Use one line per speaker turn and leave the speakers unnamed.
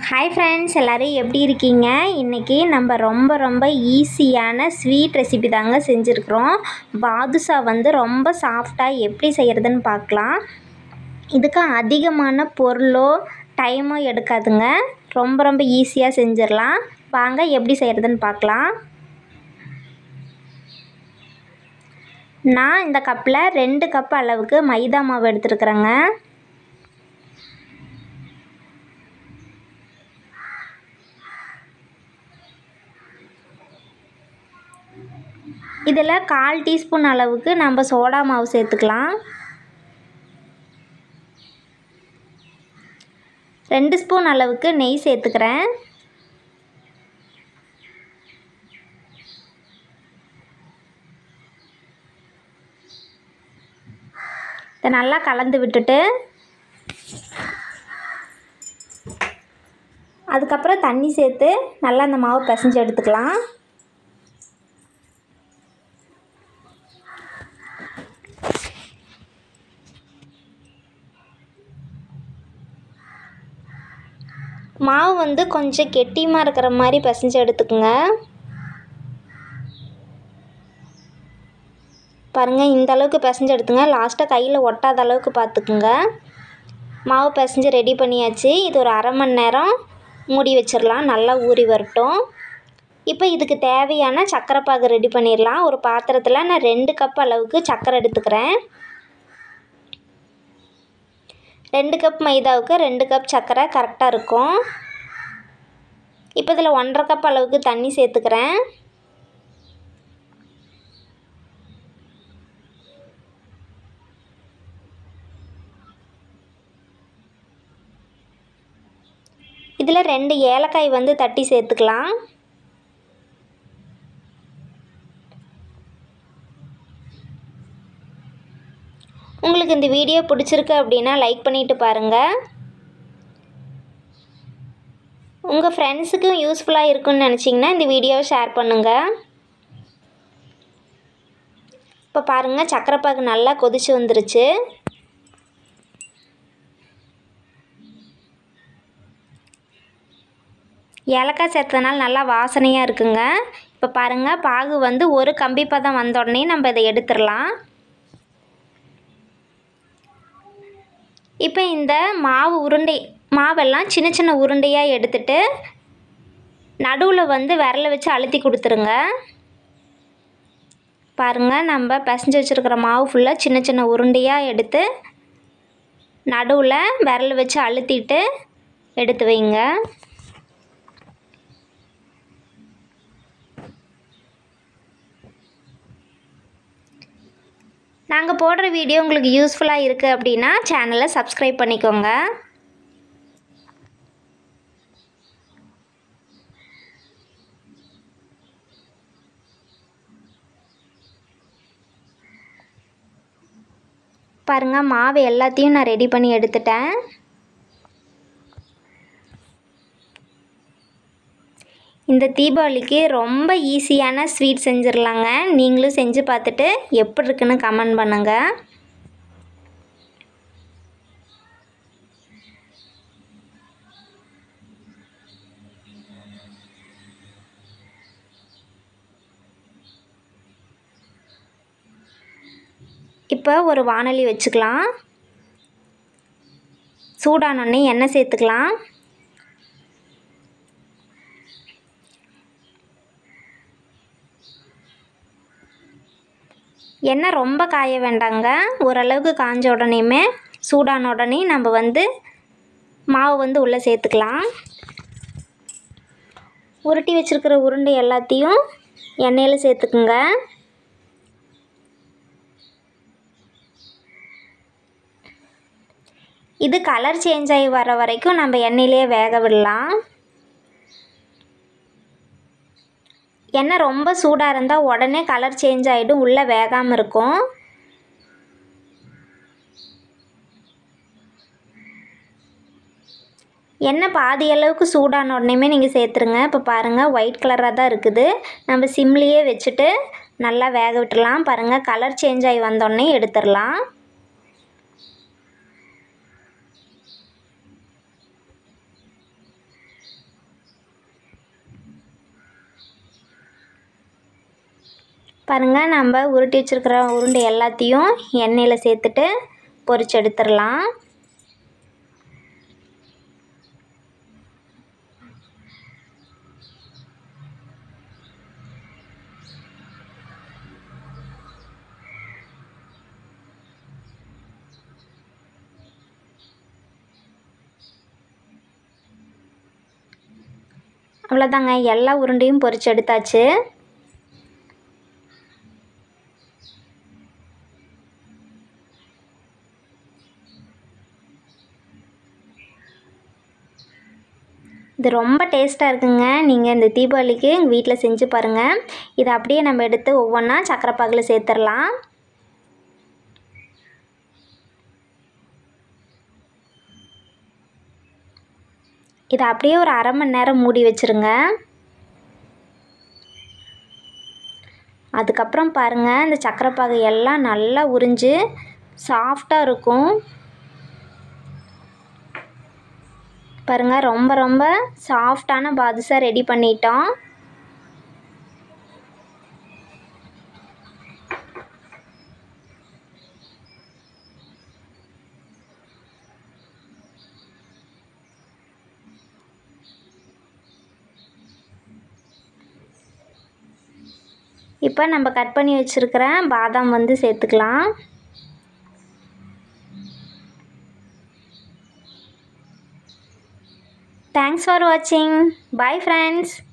hi friends எல்லோரும் எப்படி இருக்கீங்க இன்றைக்கி நம்ம ரொம்ப ரொம்ப ஈஸியான ஸ்வீட் ரெசிபி தாங்க செஞ்சுருக்குறோம் பாதுஷா வந்து ரொம்ப சாஃப்டாக எப்படி செய்கிறதுன்னு பார்க்கலாம் இதுக்கு அதிகமான பொருளோ டைமோ எடுக்காதுங்க ரொம்ப ரொம்ப ஈஸியாக செஞ்சிடலாம் வாங்க எப்படி செய்கிறதுன்னு பார்க்கலாம் நான் இந்த கப்பில் ரெண்டு கப் அளவுக்கு மைதா மாவு எடுத்துருக்குறேங்க இதில் கால் டீஸ்பூன் அளவுக்கு நம்ம சோடா மாவு சேர்த்துக்கலாம் ரெண்டு ஸ்பூன் அளவுக்கு நெய் சேர்த்துக்கிறேன் இதை நல்லா கலந்து விட்டுட்டு அதுக்கப்புறம் தண்ணி சேர்த்து நல்லா அந்த மாவு பிசைஞ்சு எடுத்துக்கலாம் மாவு வந்து கொஞ்சம் கெட்டியமாக இருக்கிற மாதிரி பிசைஞ்சு எடுத்துக்கோங்க பாருங்கள் இந்த அளவுக்கு பிசைஞ்சு எடுத்துங்க லாஸ்ட்டாக கையில் ஒட்டாத அளவுக்கு பார்த்துக்குங்க மாவு பிசைஞ்சு ரெடி பண்ணியாச்சு இது ஒரு அரை மணி நேரம் மூடி வச்சிடலாம் நல்லா ஊறி வரட்டும் இப்போ இதுக்கு தேவையான சர்க்கரை பாகு ரெடி பண்ணிடலாம் ஒரு பாத்திரத்தில் நான் ரெண்டு கப் அளவுக்கு சர்க்கரை எடுத்துக்கிறேன் ரெண்டு கப் மைதாவுக்கு ரெண்டு கப் சர்க்கரை கரெக்டாக இருக்கும் இப்போ இதில் ஒன்றரை கப் அளவுக்கு தண்ணி சேர்த்துக்கிறேன் இதில் ரெண்டு ஏலக்காய் வந்து தட்டி சேர்த்துக்கலாம் உங்களுக்கு இந்த வீடியோ பிடிச்சிருக்கு அப்படின்னா லைக் பண்ணிவிட்டு பாருங்கள் உங்கள் ஃப்ரெண்ட்ஸுக்கும் யூஸ்ஃபுல்லாக இருக்குன்னு நினச்சிங்கன்னா இந்த வீடியோவை ஷேர் பண்ணுங்கள் இப்போ பாருங்கள் சக்கரைப்பாகு நல்லா கொதிச்சு வந்துருச்சு ஏலக்காய் சேர்த்ததுனால நல்லா வாசனையாக இருக்குங்க இப்போ பாருங்கள் பாகு வந்து ஒரு கம்பி பதம் வந்த உடனே நம்ம இதை எடுத்துடலாம் இப்போ இந்த மாவு உருண்டை மாவெல்லாம் சின்ன சின்ன உருண்டையாக எடுத்துட்டு நடுவில் வந்து விரலை வச்சு அழுத்தி கொடுத்துருங்க பாருங்கள் நம்ம பிசைஞ்சு வச்சுருக்கிற மாவு ஃபுல்லாக சின்ன சின்ன உருண்டையாக எடுத்து நடுவில் விரல் வச்சு அழுத்திட்டு எடுத்து வைங்க நாங்கள் போடுற வீடியோ உங்களுக்கு யூஸ்ஃபுல்லாக இருக்குது அப்படின்னா சேனலை சப்ஸ்கிரைப் பண்ணிக்கோங்க பாருங்கள் மாவு எல்லாத்தையும் நான் ரெடி பண்ணி எடுத்துட்டேன் இந்த தீபாவளிக்கு ரொம்ப ஈஸியான ஸ்வீட் செஞ்சிடலாங்க நீங்களும் செஞ்சு பார்த்துட்டு எப்படி இருக்குன்னு கமெண்ட் பண்ணுங்கள் இப்போ ஒரு வானொலி வச்சுக்கலாம் சூடானோடனே எண்ணெய் சேர்த்துக்கலாம் எண்ணெய் ரொம்ப காய வேண்டாங்க ஓரளவுக்கு காஞ்ச உடனேயுமே சூடான உடனே நம்ம வந்து மாவு வந்து உள்ளே சேர்த்துக்கலாம் உருட்டி வச்சுருக்கிற உருண்டை எல்லாத்தையும் எண்ணெயில் சேர்த்துக்குங்க இது கலர் சேஞ்ச் ஆகி வர வரைக்கும் நம்ம எண்ணெயிலே வேக விடலாம் எண்ணெய் ரொம்ப சூடாக இருந்தால் உடனே கலர் சேஞ்ச் ஆகிடும் உள்ளே வேகாமல் இருக்கும் எண்ணெய் பாதி அளவுக்கு சூடான உடனேமே நீங்கள் சேர்த்துருங்க இப்போ பாருங்கள் ஒயிட் கலராக தான் இருக்குது நம்ம சிம்லேயே வச்சுட்டு நல்லா வேக விட்டுடலாம் பாருங்கள் கலர் சேஞ்ச் ஆகி வந்தோடனே எடுத்துடலாம் பாருங்கள் நம்ம உருட்டி வச்சுருக்கிற உருண்டை எல்லாத்தையும் எண்ணெயில் சேர்த்துட்டு பொரிச்சு எடுத்துடலாம் அவ்வளோதாங்க எல்லா உருண்டையும் பொரிச்சு எடுத்தாச்சு இது ரொம்ப டேஸ்ட்டாக இருக்குங்க நீங்கள் இந்த தீபாவளிக்கு எங்கள் வீட்டில் செஞ்சு பாருங்கள் இதை அப்படியே நம்ம எடுத்து ஒவ்வொன்றா சக்கரை பாகில் சேர்த்துடலாம் இதை அப்படியே ஒரு அரை மணி நேரம் மூடி வச்சுருங்க அதுக்கப்புறம் பாருங்கள் இந்த சக்கரை பாகு எல்லாம் நல்லா உறிஞ்சு சாஃப்டாக இருக்கும் பாருங்கள் ரொம்ப ரொம்ப சாஃப்டான பாதுஷா ரெடி பண்ணிட்டோம் இப்போ நம்ம கட் பண்ணி வச்சுருக்கிற பாதாம் வந்து சேர்த்துக்கலாம் தேங்க்ஸ் ஃபார் வாட்சிங் பாய் ஃப்ரெண்ட்ஸ்